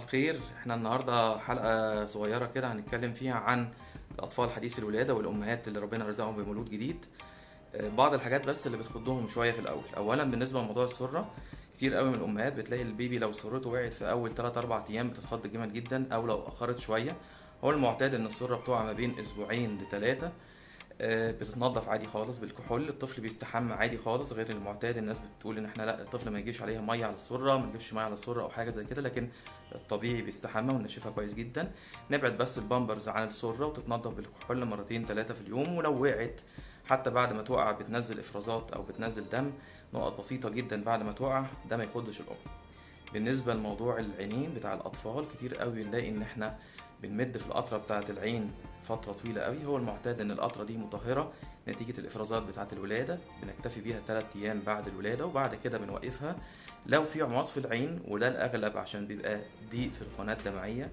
الخير احنا النهارده حلقة صغيرة كده هنتكلم فيها عن الأطفال حديث الولادة والأمهات اللي ربنا رزقهم بمولود جديد آه، بعض الحاجات بس اللي بتخضهم شوية في الأول أولا بالنسبة لموضوع السرة كتير قوي من الأمهات بتلاقي البيبي لو سرته وقعت في أول 3 4 أيام بتتخض جامد جدا أو لو أخرت شوية هو المعتاد إن السرة بتقع ما بين أسبوعين لثلاثة بتتنضف عادي خالص بالكحول الطفل بيستحمى عادي خالص غير المعتاد الناس بتقول ان احنا لا الطفل ما يجيش عليها ميه على السره ما نجيبش ميه على السره او حاجه زي كده لكن الطبيعي بيستحمى ونشفها كويس جدا نبعد بس البامبرز عن السره وتتنضف بالكحول مرتين ثلاثه في اليوم ولو وقعت حتى بعد ما تقع بتنزل افرازات او بتنزل دم نقط بسيطه جدا بعد ما تقع ده ما يخضش الام بالنسبه لموضوع العينين بتاع الاطفال كتير قوي بنلاقي ان احنا بنمد في القطره بتاعه العين فتره طويله قوي هو المعتاد ان القطره دي مطهره نتيجه الافرازات بتاعه الولاده بنكتفي بيها 3 ايام بعد الولاده وبعد كده بنوقفها لو في عماص في العين وده الاغلب عشان بيبقى ضيق في القناه الدمعيه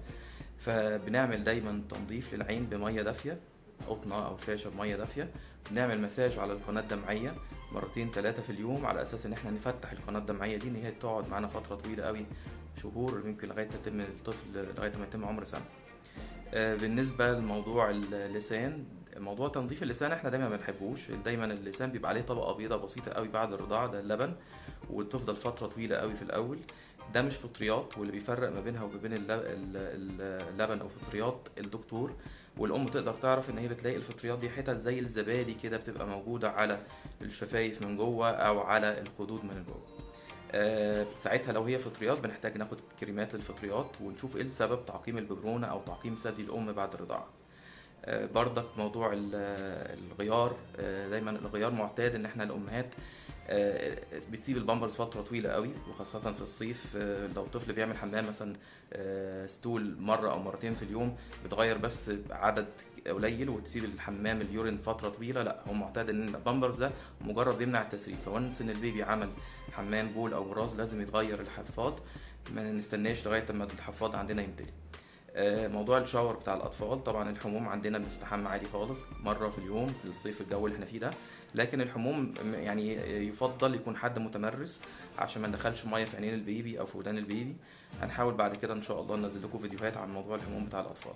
فبنعمل دايما تنظيف للعين بميه دافيه قطنه او شاشه بميه دافيه بنعمل مساج على القناه الدمعيه مرتين ثلاثه في اليوم على اساس ان احنا نفتح القناه الدمعيه دي ان هي تقعد معانا فتره طويله قوي شهور يمكن لغايه تتم الطفل لغايه ما يتم عمر سنه آه، بالنسبة لموضوع اللسان موضوع تنظيف اللسان احنا دايما ما بنحبوش دايما اللسان بيبقى عليه طبقة بيضة بسيطة قوي بعد الرضاعة ده اللبن وتفضل فترة طويلة قوي في الأول ده مش فطريات واللي بيفرق ما بينها وما بين اللب- ال- اللبن أو فطريات الدكتور والأم تقدر تعرف إن هي بتلاقي الفطريات دي حتت زي الزبادي كده بتبقى موجودة على الشفايف من جوه أو على الخدود من جوه آه، ساعتها لو هي فطريات بنحتاج ناخد كريمات للفطريات ونشوف ايه السبب تعقيم الببرونة او تعقيم ثدي الام بعد الرضاعة آه، بردك موضوع ال- الغيار آه، دايما الغيار معتاد ان احنا الامهات آه، بتسيب البامبرز فترة طويلة قوي وخاصة في الصيف آه، لو طفل بيعمل حمام مثلا آه، ستول مرة أو مرتين في اليوم بتغير بس عدد قليل وتسيب الحمام اليورين فترة طويلة لا هو معتاد ان البامبرز ده مجرد بيمنع التسريب فونس ان البيبي عمل حمام بول او براز لازم يتغير الحفاض ما نستناش لغايه اما الحفاض عندنا يمتلي آه، موضوع الشاور بتاع الاطفال طبعا الحموم عندنا بنستحمى عادي خالص مره في اليوم في الصيف الجو اللي احنا فيه ده لكن الحموم م- يعني يفضل يكون حد متمرس عشان ما ندخلش ميه في عينين البيبي او في ودان البيبي هنحاول بعد كده ان شاء الله ننزل لكم فيديوهات عن موضوع الحموم بتاع الاطفال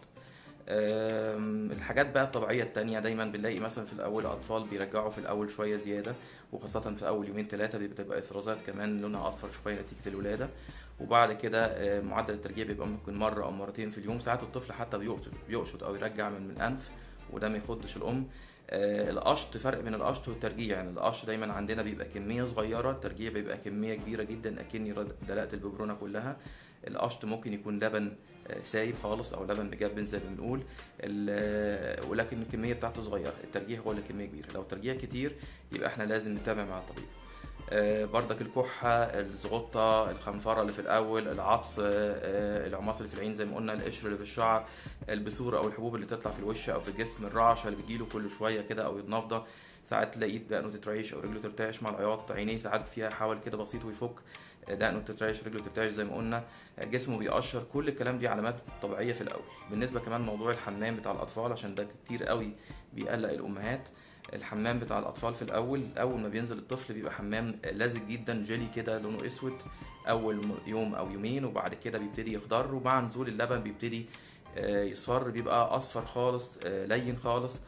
آم، الحاجات بقى الطبيعية التانية دايما بنلاقي مثلا في الأول أطفال بيرجعوا في الأول شوية زيادة وخاصة في أول يومين ثلاثة بتبقى إفرازات كمان لونها أصفر شوية نتيجة الولادة وبعد كده آه، معدل الترجيع بيبقى ممكن مرة أو مرتين في اليوم ساعات الطفل حتى بيقشط بيقشط أو يرجع من من الأنف وده ما يخضش الأم آه، القشط فرق بين القشط والترجيع يعني القشط دايما عندنا بيبقى كمية صغيرة الترجيع بيبقى كمية كبيرة جدا أكني رد- دلقت الببرونة كلها القشط ممكن يكون لبن آه، سايب خالص او لبن مجبن زي ما بنقول ال- ولكن الكميه بتاعته صغيره الترجيع هو اللي كميه كبيره لو الترجيع كتير يبقى احنا لازم نتابع مع الطبيب آه، بردك الكحة الزغطة الخنفرة اللي في الأول العطس آه، آه، العماص اللي في العين زي ما قلنا القشر اللي في الشعر البثور أو الحبوب اللي تطلع في الوش أو في الجسم الرعشة اللي بتجيله كل شوية كده أو النفضة ساعات تلاقي ايد دقنه تترعش أو رجله ترتعش مع العياط عينيه ساعات فيها حول كده بسيط ويفك آه، دقنه تترعش رجله ترتعش زي ما قلنا آه، جسمه بيقشر كل الكلام دي علامات طبيعية في الأول بالنسبة كمان موضوع الحمام بتاع الأطفال عشان ده كتير قوي بيقلق الأمهات الحمام بتاع الاطفال في الاول اول ما بينزل الطفل بيبقى حمام لازق جدا جيلي كده لونه اسود اول م- يوم او يومين وبعد كده بيبتدي يخضر ومع نزول اللبن بيبتدي آه، يصفر بيبقى اصفر خالص آه، لين خالص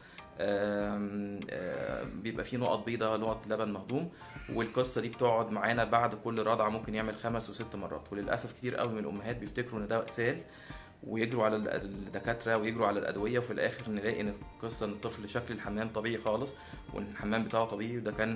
آم، آه، بيبقى فيه نقط بيضاء نقط لبن مهضوم والقصه دي بتقعد معانا بعد كل رضعه ممكن يعمل خمس وست مرات وللاسف كتير قوي من الامهات بيفتكروا ان ده اسهال ويجروا على الأد- الدكاتره ويجروا على الادويه وفي الاخر نلاقي ان القصه ان الطفل شكل الحمام طبيعي خالص وان الحمام بتاعه طبيعي وده كان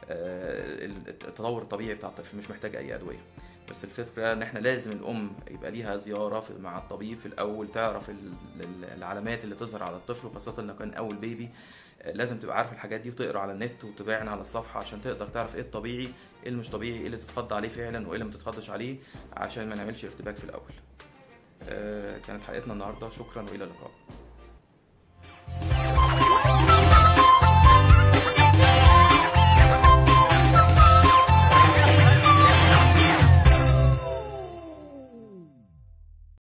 آه، التطور الطبيعي بتاع الطفل مش محتاج اي ادويه بس الفكره ان احنا لازم الام يبقى ليها زياره في- مع الطبيب في الاول تعرف ال- ال- العلامات اللي تظهر على الطفل وخاصه لو كان اول بيبي آه، لازم تبقى عارف الحاجات دي وتقرا على النت وتباين على الصفحه عشان تقدر تعرف ايه الطبيعي ايه اللي مش طبيعي ايه اللي تتخض عليه فعلا وايه اللي ما تتخضش عليه عشان ما نعملش ارتباك في الاول آه، كانت حلقتنا النهارده شكرا والى اللقاء